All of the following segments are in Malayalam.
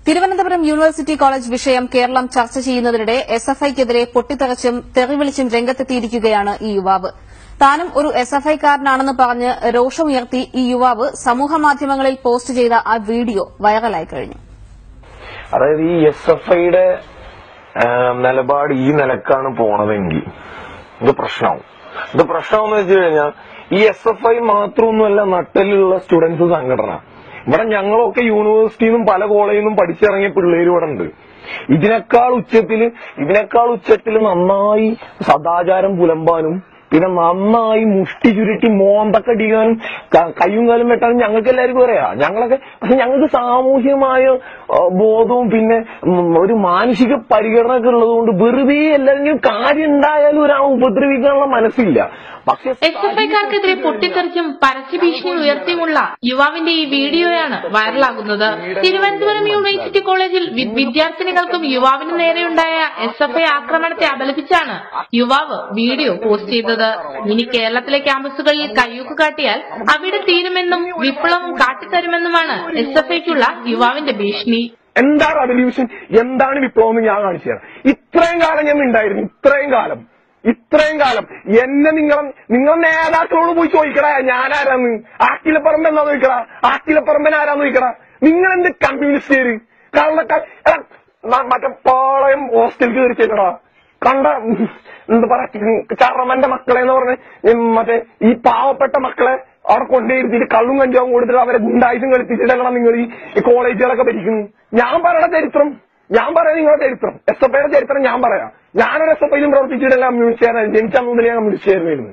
തിരുവനന്തപുരം യൂണിവേഴ്സിറ്റി കോളേജ് വിഷയം കേരളം ചർച്ച ചെയ്യുന്നതിനിടെ എസ് എഫ് ഐക്കെതിരെ പൊട്ടിത്തെറിച്ചും തെറിവിളിച്ചും രംഗത്തെത്തിയിരിക്കുകയാണ് ഈ യുവാവ് താനും ഒരു എസ് എഫ് ഐക്കാരനാണെന്ന് പറഞ്ഞ് രോഷമുയർത്തി ഈ യുവാവ് സമൂഹമാധ്യമങ്ങളിൽ പോസ്റ്റ് ചെയ്ത ആ വീഡിയോ വൈറലായി കഴിഞ്ഞു അതായത് ഈ എസ് എഫ് ഐയുടെ നിലപാട് ഈ നിലക്കാണ് പോണതെങ്കിൽ ഇത് പ്രശ്നമാവും ഇത് പ്രശ്നമെന്ന് വെച്ച് കഴിഞ്ഞാൽ ഈ എസ് എഫ് ഐ മാത്രമൊന്നുമല്ല നട്ടലിലുള്ള സ്റ്റുഡൻസ് സംഘടന ഇവിടെ ഞങ്ങളൊക്കെ യൂണിവേഴ്സിറ്റിയിൽ നിന്നും പല കോളേജിൽ നിന്നും പഠിച്ചിറങ്ങിയ പിള്ളേര് ഇവിടെ ഉണ്ട് ഇതിനേക്കാൾ ഉച്ചത്തില് ഇതിനേക്കാൾ ഉച്ചത്തില് നന്നായി സദാചാരം പുലമ്പാനും പിന്നെ നന്നായി മുഷ്ടി ചുരുട്ടി മോന്തക്കടിക്കാനും ക- കയ്യും കാലും വെട്ടാനും ഞങ്ങൾക്ക് എല്ലാവർക്കും അറിയാം ഞങ്ങളൊക്കെ പക്ഷെ ഞങ്ങൾക്ക് സാമൂഹ്യമായ ആ, ബോധവും പിന്നെ ഉം, ഒരു മാനസിക പരിഗണനയൊക്കെ ഉള്ളതുകൊണ്ട് വെറുതെ എല്ലാവരും കാര്യം ഉണ്ടായാലും ഒരാൾ ഉപദ്രവിക്കാനുള്ള മനസ്സില്ല പക്ഷെ എസ് എഫ് ഐക്കാർക്കെതിരെ പൊട്ടിത്തെറിച്ചും പരസ്യഭീഷണി ഉയർത്തിയുമുള്ള യുവാവിന്റെ ഈ വീഡിയോയാണ് വൈറലാകുന്നത് തിരുവനന്തപുരം യൂണിവേഴ്സിറ്റി കോളേജിൽ വി- വിദ്യാർത്ഥിനികൾക്കും യുവാവിന് നേരെയുണ്ടായ എസ് എഫ് ഐ ആക്രമണത്തെ അപലപിച്ചാണ് യുവാവ് വീഡിയോ പോസ്റ്റ് ചെയ്തത് ഇനി കേരളത്തിലെ ക്യാമ്പസുകളിൽ കയ്യൂക്ക് കാട്ടിയാൽ അവിടെ തീരുമെന്നും വിപ്ലവം കാട്ടിത്തരുമെന്നുമാണ് എസ് എഫ് ഐക്കുള്ള യുവാവിന്റെ ഭീഷണി എന്താണ് റവല്യൂഷൻ എന്താണ് വിപ്ലവം എന്ന് ഞാൻ കാണിച്ചു തരാം ഇത്രയും കാലം ഞാൻ ഉണ്ടായിരുന്നു ഇത്രയും കാലം ഇത്രയും കാലം എന്നെ നിങ്ങൾ നിങ്ങൾ നേതാക്കളോട് പോയി ചോദിക്കടാ ഞാൻ ആരാന്ന് ആക്കിലപ്പറമ്പ് എന്നാ ചോദിക്കടാ ആക്കിലപ്പറമ്പൻ ആരാന്ന് ചോദിക്കടാ നിങ്ങൾ എന്ത് കമ്മ്യൂണിസ്റ്റേര് കള്ള മറ്റേ പാളയം ഹോസ്റ്റലിൽ കയറി ചെല്ലടാ കണ്ട ഉം, എന്താ പറയാ ചറമന്റെ മക്കളെ എന്ന് പറഞ്ഞ് ഉം, മറ്റേ ഈ പാവപ്പെട്ട മക്കളെ അവിടെ കൊണ്ടുപോയിരുത്തിട്ട് കള്ളും കഞ്ചാവും കൊടുത്തിട്ട് അവരെ ഗുണ്ടായുധം കളിപ്പിച്ചിട്ടാണ് നിങ്ങൾ ഈ ഈ കോളേജുകളൊക്കെ ഭരിക്കുന്നത് ഞാൻ പറയണ ചരിത്രം ഞാൻ പറയാം നിങ്ങളുടെ ചരിത്രം എസ് എഫ് ഐയുടെ ചരിത്രം ഞാൻ പറയാം ഞാനൊരു എസ് എഫ് ഐയിലും പ്രവർത്തിച്ചിട്ടില്ല കമ്മ്യൂണിസ്റ്റുകാരൻ ജനിച്ച മുതൽ ഞാൻ കമ്മ്യൂണിസ്റ്റുകാരനായിരുന്നു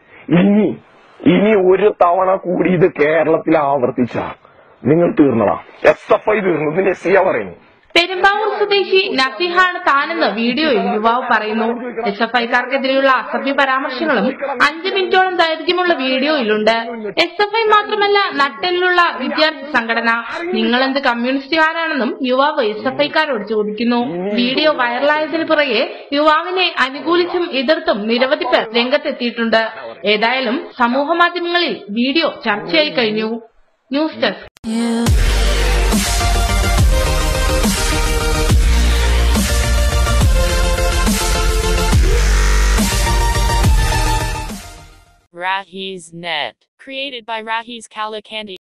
ഇനി ഇനി ഒരു തവണ കൂടി ഇത് കേരളത്തിൽ ആവർത്തിച്ച നിങ്ങൾ തീർന്നടാ എസ് എഫ് ഐ തീർന്നു ഇതിന്റെ എസ് സിയാ പറയുന്നു പെരുമ്പാവൂർ സ്വദേശി നസിഹാണ് താനെന്ന് വീഡിയോയിൽ യുവാവ് പറയുന്നു എസ് എഫ് ഐക്കാർക്കെതിരെയുള്ള അസഭ്യ പരാമർശങ്ങളും അഞ്ച് മിനിറ്റോളം ദൈർഘ്യമുള്ള വീഡിയോയിലുണ്ട് എസ് എഫ് ഐ മാത്രമല്ല നട്ടെല്ലുള്ള വിദ്യാർത്ഥി സംഘടന നിങ്ങളെന്ത് കമ്മ്യൂണിസ്റ്റുകാരാണെന്നും യുവാവ് എസ് എഫ് ഐക്കാരോട് ചോദിക്കുന്നു വീഡിയോ വൈറലായതിനു പിറകെ യുവാവിനെ അനുകൂലിച്ചും എതിർത്തും നിരവധി പേർ രംഗത്തെത്തിയിട്ടുണ്ട് ഏതായാലും സമൂഹ മാധ്യമങ്ങളിൽ വീഡിയോ ചർച്ചയായി കഴിഞ്ഞു news desk Rahi's Net. Created by Rahi's Kalakandi.